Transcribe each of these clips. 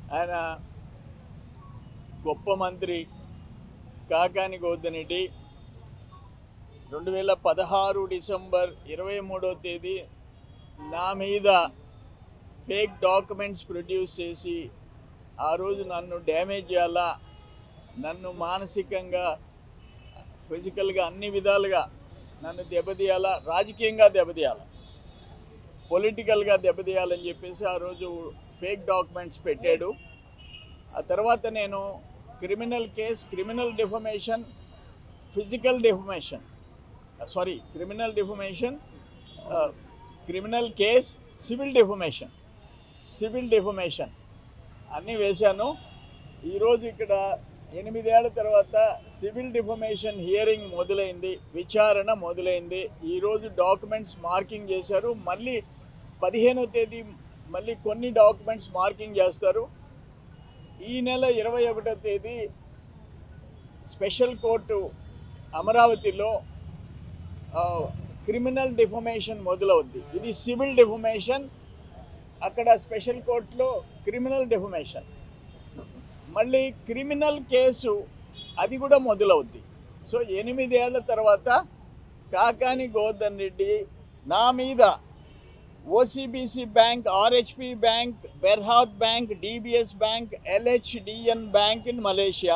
ఆయన గొప్ప మంత్రి కాకాని గౌతమ్ రెడ్డి రెండు వేల పదహారు డిసెంబర్ ఇరవై మూడో తేదీ నా మీద ఫేక్ డాక్యుమెంట్స్ ప్రొడ్యూస్ చేసి ఆ రోజు నన్ను డ్యామేజ్ చేయాలా నన్ను మానసికంగా ఫిజికల్గా అన్ని విధాలుగా నన్ను దెబ్బతీయాలా రాజకీయంగా దెబ్బతీయాలా పొలిటికల్గా దెబ్బతీయాలని చెప్పేసి ఆ రోజు ఫేక్ డాక్యుమెంట్స్ పెట్టాడు ఆ తర్వాత నేను criminal case criminal defamation physical defamation sorry criminal defamation criminal case civil defamation civil defamation అన్నీ వేశాను ఈరోజు ఇక్కడ ఎనిమిదేళ్ల తర్వాత సివిల్ డిఫమేషన్ హియరింగ్ మొదలైంది విచారణ మొదలైంది ఈరోజు డాక్యుమెంట్స్ మార్కింగ్ చేశారు మళ్ళీ పదిహేనో తేదీ మళ్ళీ కొన్ని డాక్యుమెంట్స్ మార్కింగ్ చేస్తారు ఈ నెల ఇరవై ఒకటో తేదీ స్పెషల్ కోర్టు అమరావతిలో ఆ, క్రిమినల్ డిఫమేషన్ మొదలవుద్ది ఇది సివిల్ డిఫమేషన్ అక్కడ స్పెషల్ కోర్టులో క్రిమినల్ డిఫమేషన్ మళ్ళీ క్రిమినల్ కేసు అది కూడా మొదలవుద్ది సో ఎనిమిదేళ్ల తర్వాత కాకాని గోవర్ధన్ రెడ్డి నా మీద OCBC bank RHP bank Berhad bank DBS bank LHDN bank in Malaysia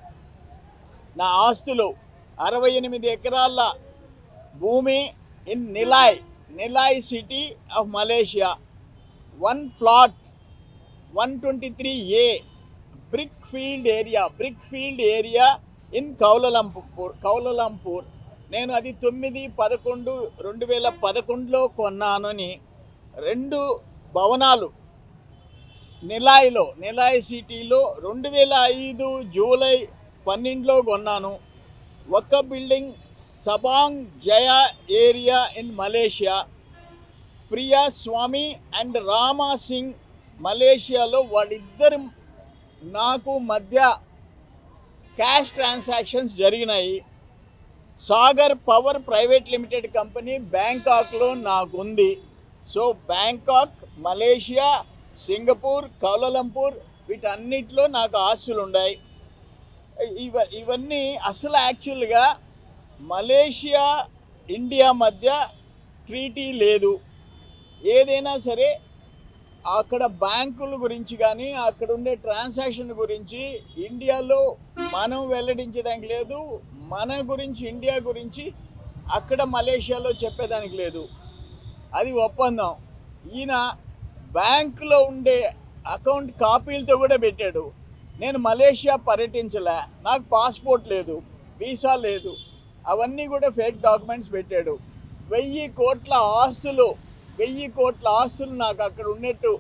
నా ఆస్తులు అరవై ఎనిమిది ఎకరాల భూమి in Nilai Nilai city of Malaysia one plot one twenty three a brick field area brick field area in Kuala Lumpur Kuala Lumpur నేను అది తొమ్మిది పదకొండు రెండు వేల పదకొండులో కొన్నానని రెండు భవనాలు నిలాయిలో నిలాయ్ సిటీలో రెండు వేల ఐదు జూలై పన్నెండులో కొన్నాను ఒక్క building Subang Jaya area in Malaysia Priya Swamy and Rama Singh మలేషియాలో వాళ్ళిద్దరు నాకు మధ్య క్యాష్ ట్రాన్సాక్షన్స్ జరిగినాయి Sagar power private limited company బ్యాంకాక్లో నాకుంది so Bangkok Malaysia Singapore Kuala Lumpur వీటన్నిటిలో నాకు ఆస్తులు ఉన్నాయి ఇవ ఇవన్నీ అసలు యాక్చువల్గా మలేషియా ఇండియా మధ్య ట్రీటీ లేదు ఏదైనా సరే అక్కడ బ్యాంకుల గురించి కానీ అక్కడ ఉండే ట్రాన్సాక్షన్ గురించి ఇండియాలో మనం వెల్లడించేదానికి లేదు మన గురించి ఇండియా గురించి అక్కడ మలేషియాలో చెప్పేదానికి లేదు అది ఒప్పందం ఈయన బ్యాంకులో ఉండే అకౌంట్ కాపీలతో కూడా పెట్టాడు నేను మలేషియా పర్యటించలే నాకు పాస్పోర్ట్ లేదు వీసా లేదు అవన్నీ కూడా ఫేక్ డాక్యుమెంట్స్ పెట్టాడు వెయ్యి కోట్ల ఆస్తులు వెయ్యి కోట్ల ఆస్తులు నాకు అక్కడ ఉన్నట్టు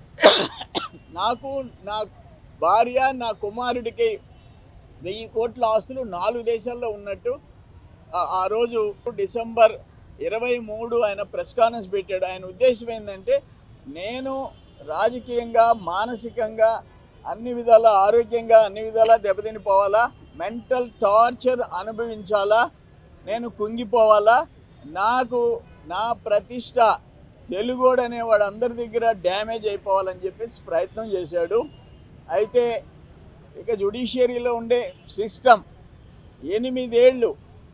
నాకు నా భార్య నా కుమారుడికి వెయ్యి కోట్ల ఆస్తులు నాలుగు దేశాల్లో ఉన్నట్టు ఆ- ఆ రోజు డిసెంబర్ ఇరవై మూడు ఆయన ప్రెస్ కాన్ఫరెన్స్ పెట్టాడు ఆయన ఉద్దేశం ఏంటంటే నేను రాజకీయంగా మానసికంగా అన్ని విధాల ఆరోగ్యంగా అన్ని విధాలా దెబ్బతినిపోవాలా మెంటల్ టార్చర్ అనుభవించాలా నేను కుంగిపోవాలా నాకు నా ప్రతిష్ట తెలుగోడు అనేవాడు అందరి దగ్గర డ్యామేజ్ అయిపోవాలని చెప్పేసి ప్రయత్నం చేశాడు అయితే ఇక జుడిషియరీలో ఉండే సిస్టమ్ ఎనిమిదేళ్ళు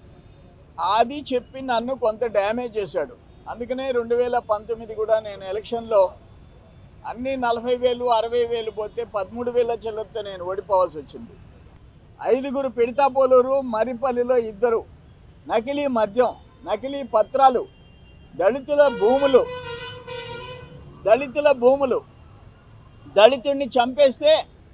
అది చెప్పి నన్ను కొంత డ్యామేజ్ చేశాడు అందుకనే రెండు వేల పంతొమ్మిది కూడా నేను ఎలక్షన్లో అన్ని నలభై వేలు అరవై వేలు పోతే పదమూడు వేల చిల్లరతో నేను ఓడిపోవాల్సి వచ్చింది ఐదుగురు పిడతాపోలూరు మరిపల్లిలో ఇద్దరు నకిలీ మద్యం నకిలీ పత్రాలు దళితుల భూములు దళితుల భూములు దళితుడిని చంపేస్తే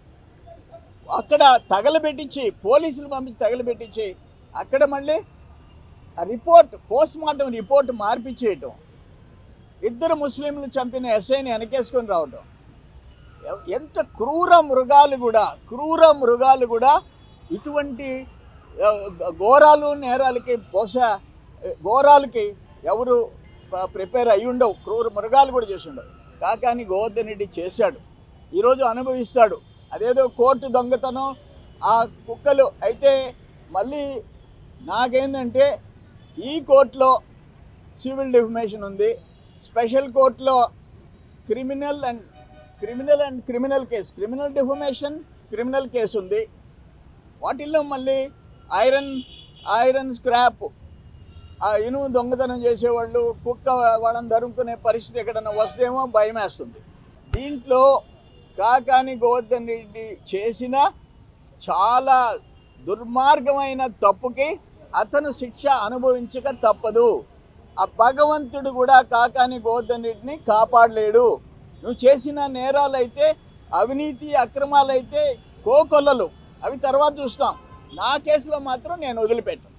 అక్కడ తగలబెట్టించి పోలీసులు పంపించి తగలబెట్టించి అక్కడ మళ్ళీ ఆ రిపోర్ట్ పోస్ట్ మార్టం రిపోర్ట్ మార్పిచ్చేయటం ఇద్దరు ముస్లింలు చంపిన ఎస్ఐని వెనకేసుకొని రావటం ఎ- ఎంత క్రూర మృగాలు కూడా క్రూర మృగాలు కూడా ఇటువంటి ఆ, ఘోరాలు నేరాలకి బహుశా ఆ, ఘోరాలకి ఎవరు ప- ప్రిపేర్ అయి ఉండవు క్రూర మృగాలు కూడా చేసి ఉండవు కాకాని గోవర్ధన్ రెడ్డి చేశాడు ఈరోజు అనుభవిస్తాడు అదేదో కోర్టు దొంగతనం ఆ కుక్కలు అయితే మళ్ళీ నాకేందంటే ఈ కోర్టులో సివిల్ డిఫమేషన్ ఉంది స్పెషల్ కోర్టులో criminal and criminal and criminal case criminal defamation criminal case ఉంది వాటిల్లో మళ్ళీ ఐరన్ ఐరన్ స్క్రాప్ ఆ ఇనుము దొంగతనం చేసేవాళ్ళు కుక్క వాళ్ళని ధరుముకునే పరిస్థితి ఎక్కడన్నా వస్తేమో భయం వేస్తుంది దీంట్లో కాకాని గోవర్ధన్ రెడ్డి చేసిన చాలా దుర్మార్గమైన తప్పుకి అతను శిక్ష అనుభవించక తప్పదు ఆ భగవంతుడు కూడా కాకాని గోవర్ధన్ రెడ్డిని కాపాడలేడు నువ్వు చేసిన నేరాలైతే అవినీతి అక్రమాలైతే కోకొల్లలు అవి తర్వాత చూస్తాం నా కేసులో మాత్రం నేను వదిలిపెట్టాను